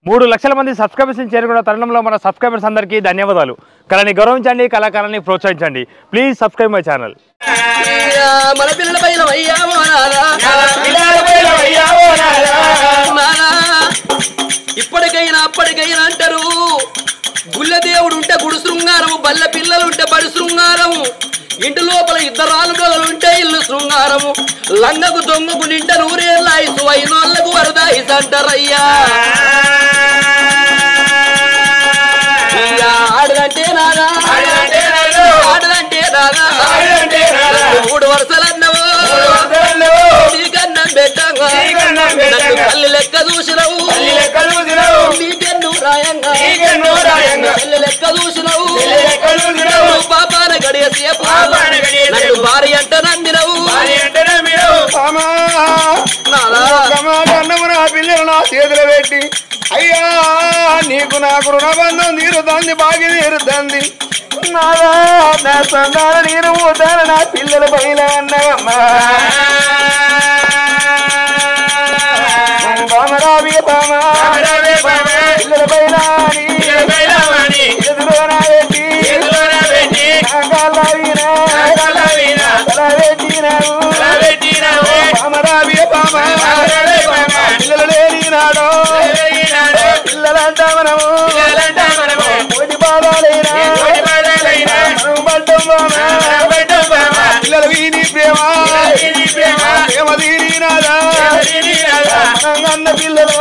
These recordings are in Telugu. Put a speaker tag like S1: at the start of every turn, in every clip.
S1: మూడు లక్షల మంది సబ్స్క్రైబర్స్ చేరుకున్న తరుణంలో మన సబ్స్క్రైబర్స్ అందరికీ ధన్యవాదాలు కళని గౌరవించండి కళాకారాన్ని ప్రోత్సహించండి ప్లీజ్ సబ్స్క్రైబ్ మై ఛానల్
S2: మన పిల్లల పైన అయ్యామో నానా ఇప్పటికైనా అప్పటికైనా అంటారు గుళ్ళ దేవుడు ఉంటే గుడి శృంగారము బల్ల పిల్లలు ఉంటే బడి శృంగారము ఇంటి లోపల ఇద్దరు ఆలుగోలు ఉంటే ఇల్లు శృంగారము లంగకు దొంగకు నింట నూరేళ్ళ ఐసు ఐనోళ్లకు వరదాయిస్ అంటారయ్యా ఇక ఆడదంటే నాదా ఆడదంటే నాదా మూడు వరుసలు అన్నవో నీకన్నం పెట్టంగా నన్ను కళ్ళు లెక్క చూసినవు నీకెన్ను రాయంగా కళ్ళు లెక్క చూసినవు నువ్వు పాపాన గడియ సేపు నన్ను భార్య అంట నందినవు నాదా
S3: అన్నము నా పిల్లలు నా చేతులు పెట్టి అయ్యా నీకు నాకు రుణబంధం తీరుతుంది బాగి తీరుతుంది నాదా నా సంతాన నేను పోతాను నా పిల్లల పైన అన్నవమ్మా బామరాబి బామ పిల్లల పైన ఎదురునా పెట్టి బామరాబి బామ పిల్లలు లేని నాడు పిల్లలంతా మనము కోటి బాధాలైనా మనం పడ్డం బామ పిల్లలు వీని ప్రేమ ప్రేమ తీరినాదా మనం అన్న పిల్లలు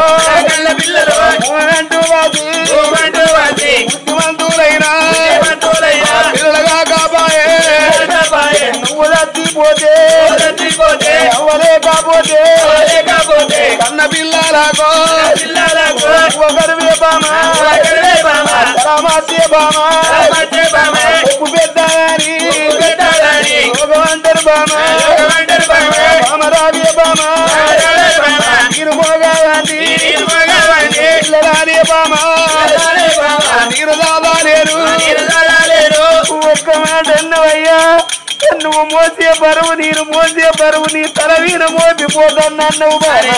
S3: అంటూ వాసి బుద్ధిమంతులైనా పిల్లలుగా కాపాయే నువ్వు తప్పిపోతే ఎవరే కాపోతే కన్న పిల్లలకు ఒకరు వేపామా రామాత్య బామా ఉప్పు పెట్టాలని భగవంతుడు బామా రామరావ్య బామా నీరు మోగాలని పిల్లలానే బామా నీరు దాదాలేరు ఒక్క మాట అన్నవయ్యా నువ్వు మోసే బరువు నేను మోసే బరువు నీ తల వీన మోసిపోతాన్నవు బాబా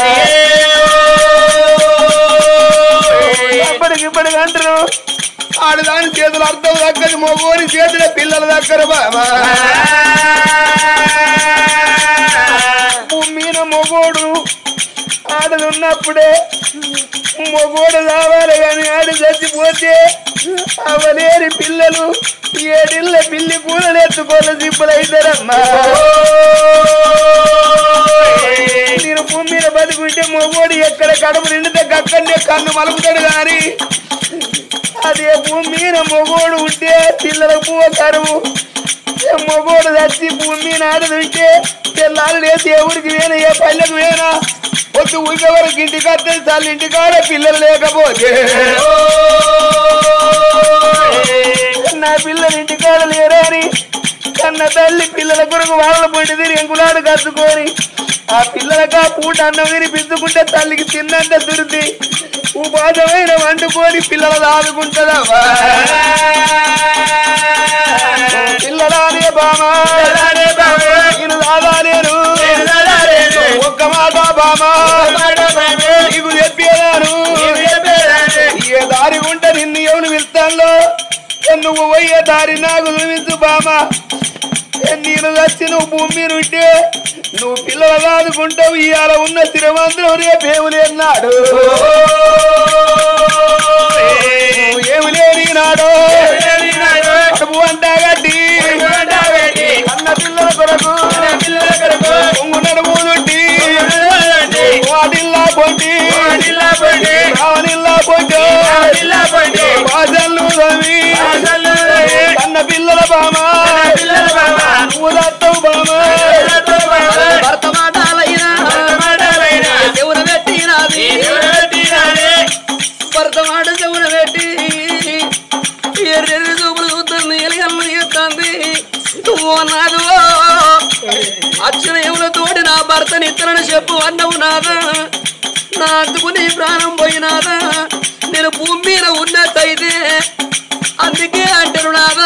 S3: ఇప్పటికి ఇప్పటికి అంటారు ఆడదాని చేతులు అర్థం దక్కది మగోని చేతుల పిల్లల దగ్గర బాబా మీద మొగోడు ఆడలు ఉన్నప్పుడే మొగోడు కావాలి కానీ ఆడు చచ్చిపోతే అవలేని పిల్లలు ఏడిళ్ళ పిల్లి కూరలు ఎత్తుకోవాలి సిప్పులైతారమ్మా నేను భూమి మీద బతుకుంటే మొగోడు ఎక్కడ కడుపు నిండితే అక్కడనే కన్ను మలుపుతాడు కానీ అదే భూమి మీద మొగోడు ఉంటే పిల్లలకు పువ్వ కరువు ఏ మొగోడు చచ్చి భూమి మీద ఆడదుంటే తెల్లారు లేచి ఏ ఊరికి వేనా ఏ పల్లెకు వేనా పొద్దు ఊరికే వరకు ఇంటికి వస్తే చాలు ఇంటికాడ పిల్లలు లేకపోతే నా పిల్లలు ఇంటికాడ లేరని కన్న తల్లి పిల్లల కొరకు వాళ్ళ పొండి తిరిగి ఎంకులాడు కట్టుకొని ఆ పిల్లలకు ఆ పూట అన్నం వినిపించుకుంటే తల్లికి తిన్నంత దురిది ఉపాధమైన వండుకొని పిల్లలు దాదుకుంటుందా పిల్లలానే బామా నేను దాదాలేను ఒక్క మాట బామా నీకు చెప్పేదాను ఏ దారి ఉంటే నిన్ను ఎవరు పిలుస్తాను నువ్వు పోయే దారి నాకు చూపించు బామా నేను వచ్చి నువ్వు భూమి మీద ఉంటే నువ్వు పిల్లలు కాదుకుంటావు ఇవాళ ఉన్న స్థిరమంత్రం రేపేమి లేనాడు నువ్వు ఏమి లేని నాడు కడుపు అంటా గడ్డి అన్న పిల్లల కొరకు పొంగు నడుము దుడ్డి వాటిల్లా పొండి రావనిల్లా పొండి వాసల్లు రవి కన్న పిల్లల బామ నువ్వు దత్తవు బామ
S2: భర్త మాటాలైనా ఎవరు పెట్టినది భర్త మాట చెవున పెట్టి ఎర్రెర్రి చూపులు చూస్తుంది ఎలిగల్లు చేస్తుంది నువ్వు నాదు అచ్చిన ఎవరితోటి నా భర్తని ఇతరులను చెప్పు అన్నవు నాదా నా అందుకు నీ ప్రాణం పోయినాదా నేను భూమి మీద ఉన్నట్టయితే అందుకే అంటారు నాదా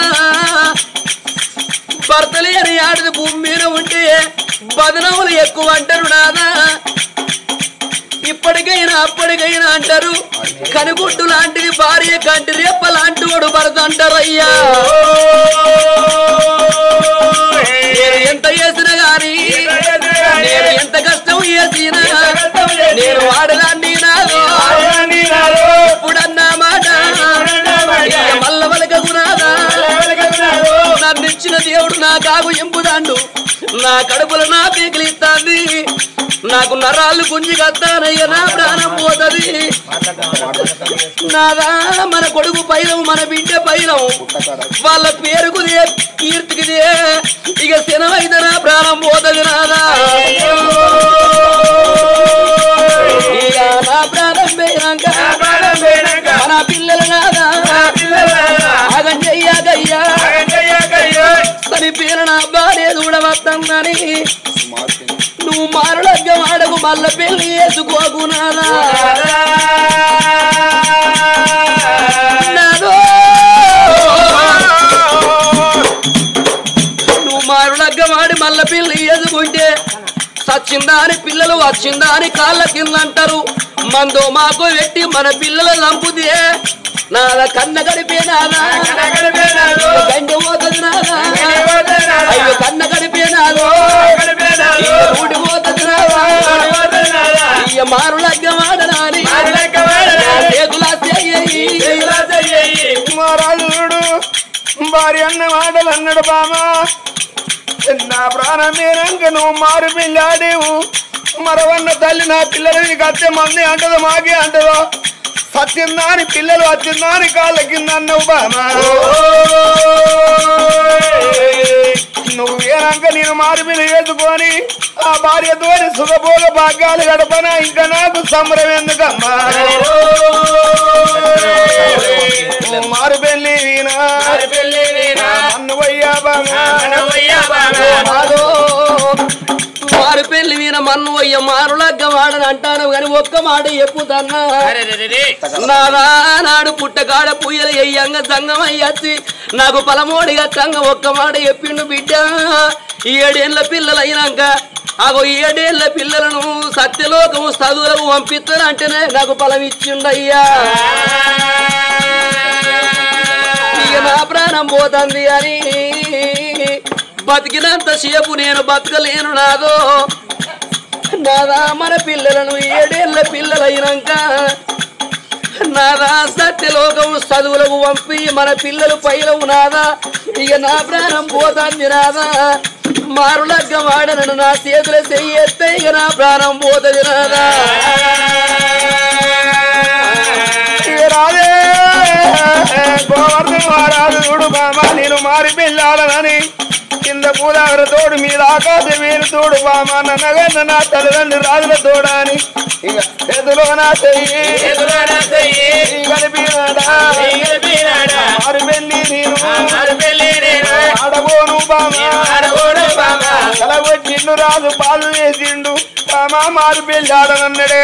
S2: భర్త లేని ఆడది భూమి మీద ఉంటే బదనములు ఎక్కువ అంటారు నాదా ఇప్పటికైనా అప్పటి ఇప్పటికైనా అంటారు కనుగుడ్డు లాంటిది భార్య కంటి రెప్ప లాంటి వాడు భరత అంటారు అయ్యా నేను ఎంత చేసినా గాని నేను ఎంత కష్టం చేసినా నేను వాడదాన్ని నాదో ఇప్పుడన్నా మాట ఇక మల్ల వలకకు నాదా నన్ను ఇచ్చిన దేవుడు నా కాగు ఎంపుదాండు నా కడుపులో నా పీకిలిస్తాంది నాకు నరాలు గుంజి కత్తానయ్య నా ప్రాణం పోతది నాదా మన కొడుకు పైరం మన బిడ్డ పైరం వాళ్ళ పేరుకుదే కీర్తికిదే ఇక శనమైతే నా ప్రాణం పోతది నాదా ఇక నా ప్రాణం పోయినాక మన పిల్లల నాదా ఆగం చెయ్యాకయ్యా తని పేరు నా భార్య చూడవస్తాం కానీ నువ్వు మారులగ్గ వాడకు మల్ల పెళ్లి చేసుకోకు నాదా నాదో. నువ్వు మారులగ్గ వాడి మల్ల పెళ్లి చేసుకుంటే సచ్చిందా అని పిల్లలు వచ్చిందా అని కాళ్ళ కింద అంటారు మందో మాకు పెట్టి మన పిల్లల లంపుదే నాద కన్న గడిపే నాదా గండి పోతుంది నాదా అయ్యో కన్న గడిపే నాదో ఊడి పోతుంది నాదా ఇయ్య మారు లగ్గం ఆడనాని
S3: మహారాజుడు భార్య అన్న మాటలు అన్నాడు బామా నా ప్రాణం మీరంక నువ్వు మారు పిల్లాడేవు మరవన్న తల్లి నా పిల్లలు నీకు అత్తే మంది అంటదో మాకే అంటదో సత్యందా అని పిల్లలు వచ్చిందా అని కాళ్ళ కింద అన్నావు బామా నువ్వు వేరంక నేను మారు పిల్ల వేసుకొని ఆ భార్యతో సుఖభోగ భాగ్యాలు గడపనా ఇంకా నాకు సంబరం ఎందుకమ్మా నువ్వు మారు పెళ్ళి వీణా అన్నవయ్యా బామా
S2: మాదో మారు పెళ్లి మీద మన్ను అయ్య మారు లగ్గం ఆడని అంటాను కానీ ఒక్క మాట చెప్పుతన్నా నాదా నాడు పుట్టగాడ పుయ్యలు ఎయ్యంగా సంగం అయ్యచ్చి నాకు పలమోడి గట్టంగా ఒక్క మాట చెప్పిండు బిడ్డ ఈ ఏడేళ్ల పిల్లలు అయినాక అగో ఈ ఏడేళ్ల పిల్లలను సత్యలోకము చదువులకు పంపిస్తానంటేనే నాకు ఫలం ఇచ్చిండయ్యా ఇక నా ప్రాణం పోతుంది అని బతికినంత సేపు నేను బతకలేను నాదో నాదా మన పిల్లలను ఏడేళ్ల పిల్లలైనాక నాదా సత్యలోకం చదువులకు పంపి మన పిల్లలు పైలవు నాదా ఇక నా ప్రాణం పోతుంది నాదా మారులగ్గ వాడనను నా చేతులు చెయ్యేస్తే ఇక నా ప్రాణం పోతుంది నాదా
S3: రాదే గోవర్ధన మహారాజు చూడు బామ నేను మారి పిల్లాలని కింద పూదాగర తోడు మీద ఆకాశ వీరు తోడు బామ నన్నగన్న నా తల్లిదండ్రి రాజుల తోడా అని ఇక ఎదులో నా చెయ్యి ఈ కలిపినాడా మారు పెళ్ళి నేను ఆడబోను బామ కలగొట్టిండు రాజు పాలు వేసిండు బామ మారు పెళ్ళి ఆడనన్నడే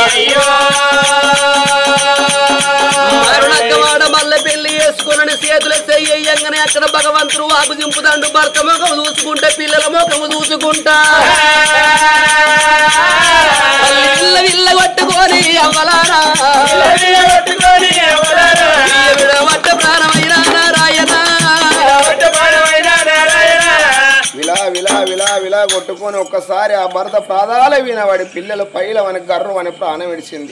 S2: అరుణక్కవాడ మల్ల పెళ్లి చేసుకుని చేతులు చెయ్యంగానే అక్కడ భగవంతుడు వాకు దింపుతాండు భర్త ముఖం చూసుకుంటే పిల్లల ముఖము చూసుకుంటా తల్లి పిల్ల విల్ల కొట్టుకొని అవ్వలారా వట్ట ప్రాణమైన నారాయణ
S3: విలా విలా విలా విలా కొట్టుకొని ఒక్కసారి ఆ భర్త పాదాల విన వాడి పిల్లలు పైలవని గర్వం అని ప్రాణం విడిచింది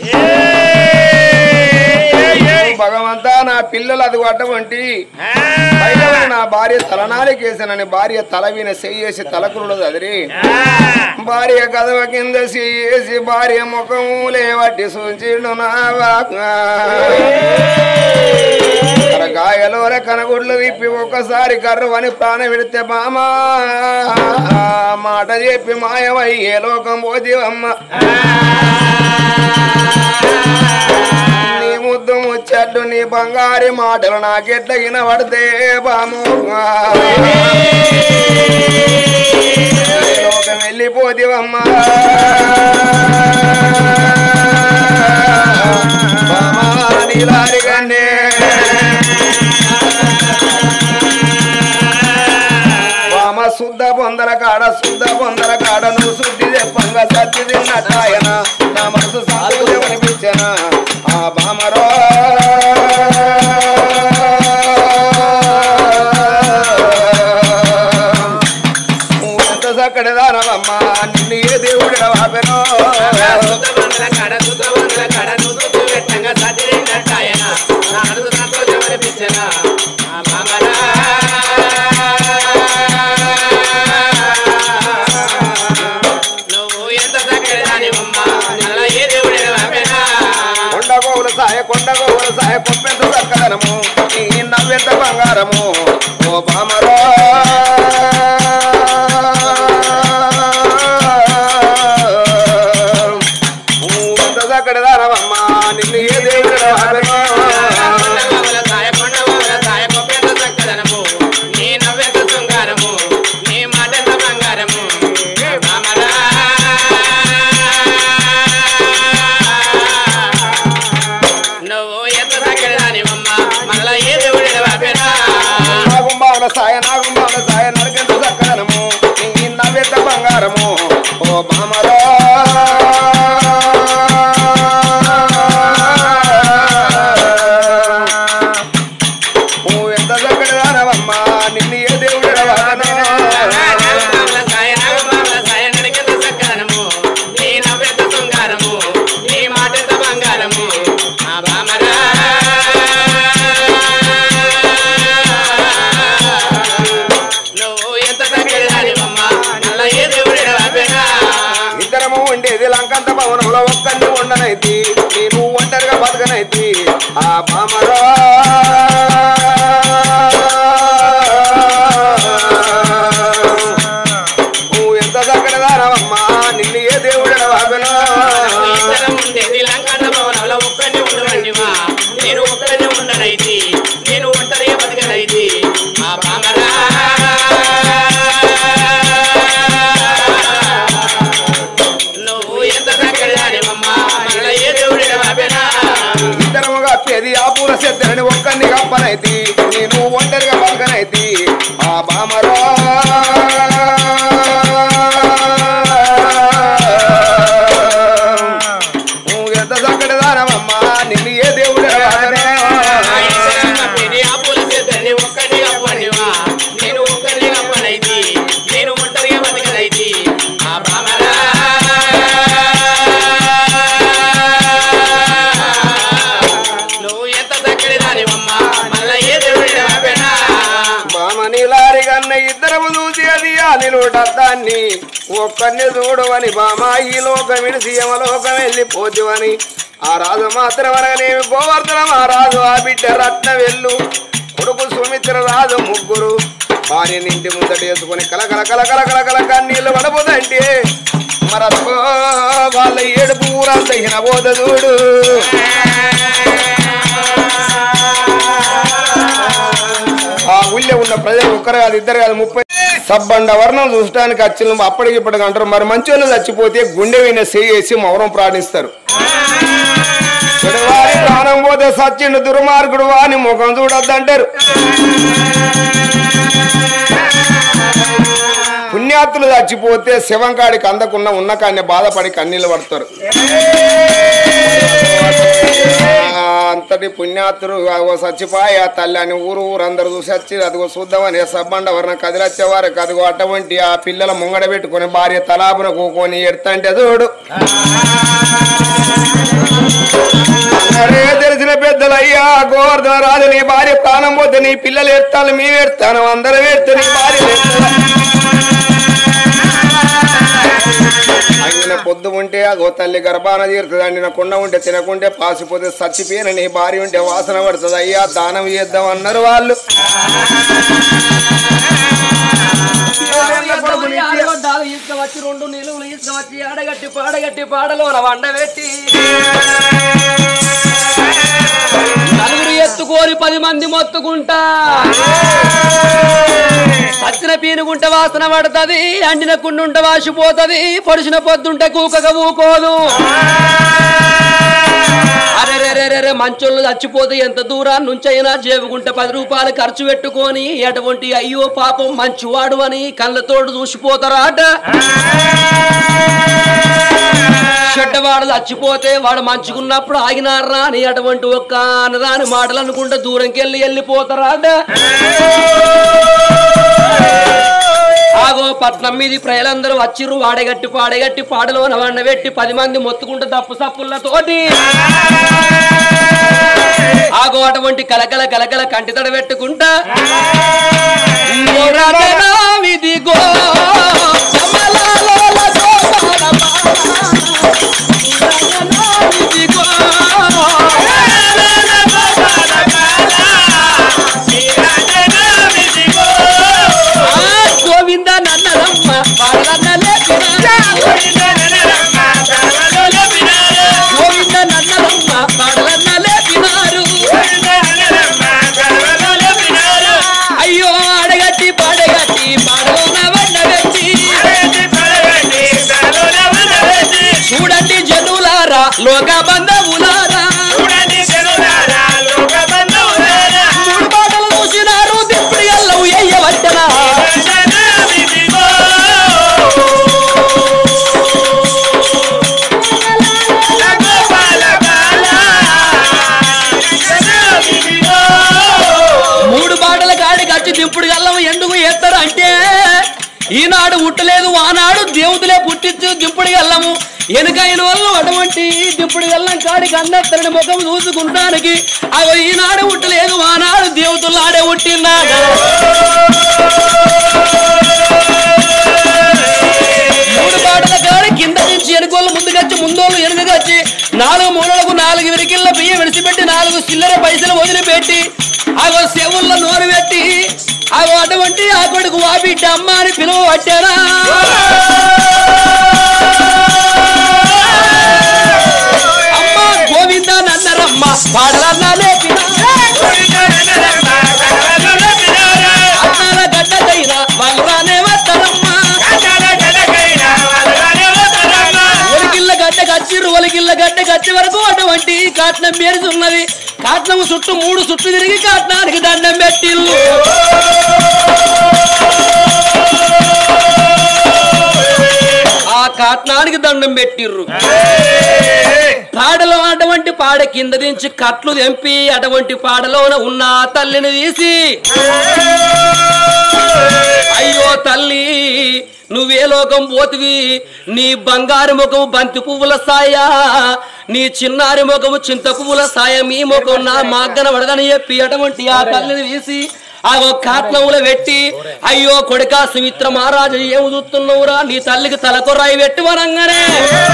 S3: భగవంతా నా పిల్లలు అది అటువంటి పైలవని నా భార్య తలనాలికేసానని భార్య తల విన చెయ్యేసి తలకురుడు అదిరి భార్య కదవ కింద చెయ్యేసి భార్య ముఖము లేవట్టి సూచిండు నా గాయలోల కనగుడ్లు విప్పి ఒక్కసారి కర్రు అని ప్రాణం విడితే బామా మాట చెప్పి మాయమై ఏ లోకం పోతివమ్మ నీ ముద్దు ముచ్చట్లు నీ బంగారి మాటలు నాకెట్ల వినబడితే బాము ఏ లోకం వెళ్ళిపోతివమ్మా బామా నీలారి కన్నే వామ శుద్ధ పొందల కాడ శుద్ధ పొందల కాడ నువ్వు శుద్ధి చెప్పంగా సత్తి తిన్నట్టాయన నా మనసు సాగు అనిపించనా అమ్మా నిన్ను ఏ దేవుడు వాపెనో కొండగోవుల సాయ కొండగోవుల సాయ కొప్పెంత సక్కదనము నీ నవ్వెంత బంగారము ఓ బామరో ఎంత చక్కటి దానవమ్మా నిన్ను ఏ దేవుడు వాపెనో
S2: నువ్వు ఎంత దగ్గరదానివమ్మా మళ్ళా ఏ దేవుడి వాపేనా
S3: నాగుంబాల సాయ నాగుంబాల సాయ నరకెంత చక్కదనము నీ నవ్వెంత బంగారము ఓ బామరో నువ్వు ఎంత చక్కటి దానవమ్మా నిన్ను ఏ దేవుడు ఇద్దరము ఉండేది లంకంత భవనంలో ఒక్కరిని ఉండనైతి నేను ఒంటరిగా బతకనైతి ఆ బామరో నువ్వు ఎంత చక్కటి దానవమ్మా నిన్ను ఏ దేవుడు వాపెనో
S2: నేను ఒక్కడే ఉండనైతి నేను ఒంటరిగా బతకనైతి ఆ బామరా నువ్వు ఎంత చక్కడానివమ్మా మళ్ళీ ఏ దేవుడి బాబేనా
S3: ఇద్దరముగా పెది ఆ పూల చెత్తని ఒక్కరిని కప్పనైతి నేను ఒంటరిగా బతకనైతి ఆ బామరో నువ్వు ఎంత చక్కటి దానవమ్మా నిన్ను ఏ దేవుడు
S2: నేను ఒక్కడిని అప్పనైతి నేను ఒంటరిగా బతకనైతి ఆ బామరా నువ్వు ఎంత దగ్గర దానివమ్మా మళ్ళా ఏ దేవుడి బాబేనా
S3: బామని లారి కన్న ఇద్దరము చూసి అది ఆ నిలువటద్దాన్ని ఒక్కరిని చూడవని బామ ఈ లోకం విడిసి యమలోకం వెళ్ళిపోతువని ఆ రాజు మాత్రం అనగానేమి గోవర్ధనం ఆ రాజు ఆ బిడ్డ రత్న వెళ్ళు కొడుకు సుమిత్ర రాజు ముగ్గురు భార్య నింటి ముందట వేసుకొని కలకల కలకల కలకల కన్నీళ్ళు పడబోదంటే మరో వాళ్ళ ఏడుపు ఊరంత హినబోద చూడు ఆ ఊళ్ళో ఉన్న ప్రజలు ఒక్కరు కాదు ఇద్దరు కాదు ముప్పై సబ్బండ వర్ణం చూసడానికి వచ్చిన అప్పటికి ఇప్పటికి అంటారు మరి మంచోళ్ళు చచ్చిపోతే గుండె విన చేసి మౌనం ప్రాణిస్తారు చెడువారి ప్రాణం పోతే సచ్చిండు దుర్మార్గుడు వాని ముఖం చూడొద్దంటారు పుణ్యాత్తులు చచ్చిపోతే శివం కాడికి అందకున్న ఉన్న కాడిని బాధపడి కన్నీళ్ళు పడతారు ఆ, అంతటి పుణ్యాత్తులు అగో చచ్చిపోయి ఆ తల్లి అని ఊరు ఊరు అందరు చూసి వచ్చి అదిగో చూద్దామని సబ్బండ వర్ణ కదిలొచ్చేవారు అదిగో అటువంటి ఆ పిల్లల ముంగడ పెట్టుకొని భార్య తలాపున కూకొని ఎడతంటే చూడు అరే తెలిసిన పెద్దలయ్యా గోవర్ధన రాజు నీ భార్య ప్రాణం పోతే నీ పిల్లలు ఎత్తాను మేము ఎడతాను అందరం ఎడితే నీ భార్య ఎడతాను అంగిన పొద్దు ఉంటే అగో తల్లి గర్భాన తీరుతుంది అండిన కుండ ఉంటే తినకుంటే పాసిపోతే చచ్చిపోయిన నీ భార్య ఉంటే వాసన పడుతుంది అయ్యా దానం చేద్దాం అన్నారు వాళ్ళు
S2: ఆడగొడ్డాలు తీసుకువచ్చి రెండు నిలువులు తీసుకువచ్చి ఆడగట్టి పాడగట్టి పాడలోన వండబెట్టి నలుగురు ఎత్తుకోని పది మంది మొత్తుకుంటా సచ్చిన పీనుకుంటే వాసన పడుతుంది అండిన కుండుంటే వాసిపోతుంది పొడిచిన పొద్దుంటే కూకక ఊకోదు అరే రే రే రే రే మంచోళ్ళు చచ్చిపోతే ఎంత దూరాన్ని నుంచైనా జేబుకుంటే పది రూపాయలు ఖర్చు పెట్టుకొని ఎటువంటి అయ్యో పాపం మంచివాడు అని కళ్ళతోడు చూసిపోతారాట చెడ్డవాడు చచ్చిపోతే వాడు మంచుకున్నప్పుడు ఆగినారా అని అటువంటి ఒక్క అనరాని మాటలు అనుకుంటే దూరంకి వెళ్ళి వెళ్ళిపోతారాట ఆగో పట్నం మీది ప్రజలందరూ వచ్చిర్రు వాడగట్టి పాడగట్టి పాడలో వండబెట్టి పది మంది మొత్తుకుంటూ తప్పు సప్పులతోటి ఆగో అటువంటి కలకల కలకల కంటి తడ పెట్టుకుంటా విధిగో కమలాలోల గోపాల విధిగో ఆ గోవింద నన్నరమ్మ వాళ్ళన్న లేపినా గోవింద నన్నరమ్మ వాళ్ళన్న లేపినారు అయ్యో అడగట్టి పాడగట్టి పాడలోన వండబెట్టి చూడండి జనులారా లోక బంధవులారా మూడు పాటలు చూసినారు దిప్పుడు ఎల్లవు ఎయ్యవచ్చనా మూడు పాటల కాడికి వచ్చి దింపుడు గల్లం ఎందుకు ఎత్తారు అంటే ఈనాడు ఉట్టలేదు ఆనాడు దేవుతులే పుట్టించు దింపుడు గల్లము వెనుకైన వాళ్ళు అటువంటి దింపుడు గల్లం కాడికి అన్నెత్తరని ముఖం చూసుకుంటానికి అవి ఈనాడు ఉట్టలేదు ఆనాడు దేవతలు ఆడే ఉట్టినాడు మూడు పాటల కాడి కింద నుంచి ఎనుకోళ్ళు ముందుకొచ్చి ముందోళ్ళు వెనుకకొచ్చి నాలుగు మూలలకు నాలుగు విరికిళ్ళ బియ్యం విడిచిపెట్టి నాలుగు చిల్లర పైసలు వదిలిపెట్టి అగో చెవుల్లో నోరు పెట్టి అగో అటువంటి ఆ కొడుకు ఆ బిడ్డ అమ్మ అని పిలువ పట్టారా అమ్మ గోవింద నన్నరమ్మ పాడలన్నా లేపిన అన్నాల గడ్డకైనా వాళ్ళు రానే వస్తారమ్మా ఒలిగిళ్ళ గడ్డ కచ్చిర్రు ఒలిగిళ్ళ గడ్డ కచ్చి వరకు అటువంటి కాట్నం మేరుతున్నది కాట్నం చుట్టూ మూడు చుట్టూ తిరిగి కాట్నానికి దండం పెట్టిల్లు ఆ కాట్నానికి దండం పెట్టిర్రు పాడలో అటువంటి పాడ కింద దించి కట్లు తెంపి అటువంటి పాడలోన ఉన్న ఆ తల్లిని తీసి అయ్యో తల్లి నువ్వే లోకం పోతివి నీ బంగారు ముఖము బంతి పువ్వుల సాయ నీ చిన్నారి ముఖము చింత పువ్వుల సాయ మీ ముఖం నా మాగ్గన పడదని చెప్పి అటువంటి ఆ తల్లిని తీసి ఆ కాట్నములు పెట్టి అయ్యో కొడుకా సుమిత్ర మహారాజు ఏమి చూస్తున్నావురా నీ తల్లికి తలకొరాయి పెట్టి వరంగానే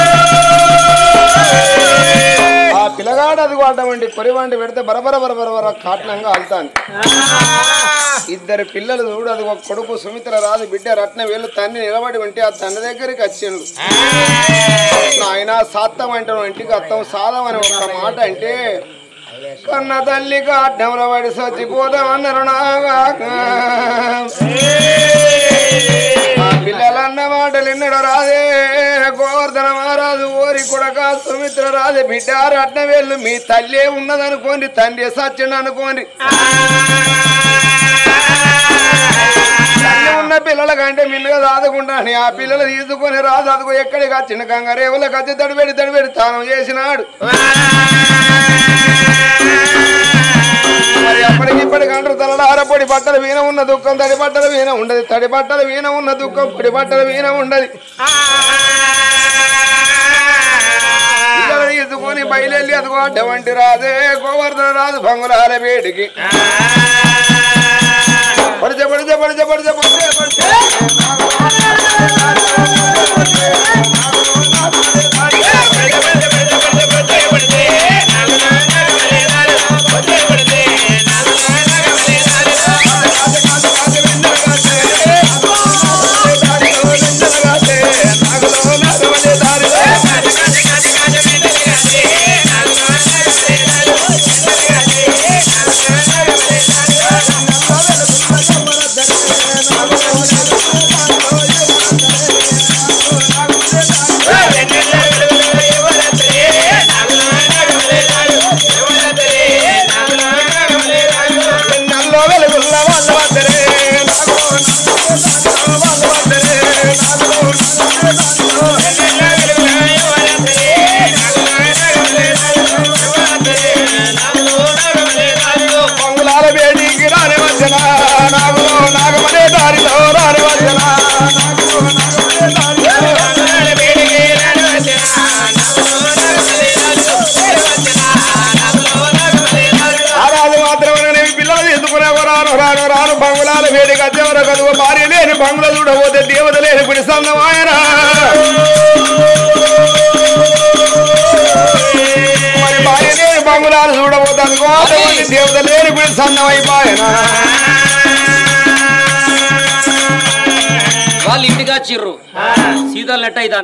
S3: ఆ పిల్లగాడు అది అటువంటి కొరివంటి పెడితే బరబర బరబర బర కాటనంగా అల్తాను ఇద్దరు పిల్లలు చూడు అది ఒక కొడుకు సుమిత్ర రాదు బిడ్డ రత్న వేలు తండ్రి నిలబడి ఉంటే ఆ తండ్రి దగ్గరికి వచ్చిండు నాయన సాత్తం అంటే ఇంటికి అత్తం సాదం అని ఒక మాట అంటే కన్న తల్లి కాటంలో పడి చచ్చిపోతామన్నారు నాగా ఆ పిల్లలన్న మాటలు ఎన్నడో రాదే గోవర్ధన మహారాజు ఓరి కొడక సుమిత్ర రాజే బిడ్డ రత్న వేళ్ళు మీ తల్లే ఉన్నదనుకోండి తండ్రి సత్యండి అనుకోండి తల్లి ఉన్న పిల్లల కంటే మిన్నగా దాదుకుంటాను ఆ పిల్లలు తీసుకొని రాదు అదిగో ఎక్కడికి వచ్చిన కంగారేవులకు వచ్చి తడిపెడి తడిపెడి తానం చేసినాడు మరి అప్పటికి ఇప్పటికి అంటారు తలడార పొడి బట్టల వీణ ఉన్న దుఃఖం తడి బట్టల వీణ ఉండదు తడి బట్టల వీణ ఉన్న దుఃఖం పొడి బట్టల వీణ ఉండదు పిల్లలు తీసుకొని బయలుదేరి అదిగో అడ్డవంటి రాదే గోవర్ధన రాదు భంగురాల వేడికి పడిచే పడిచే పడిచే పడిచే పడిచే పడిచే వేడి గద్దెవర కదువ భార్య లేని బంగ్లా చూడబోతే దేవత లేని గుడి సందం ఆయన మరి భార్య లేని బంగుళాలు చూడబోతే అందుకో దేవత లేని గుడి సందం అయిపోయిన
S2: వాళ్ళు ఇంటికి వచ్చిర్రు సీతలు నెట్ అయితే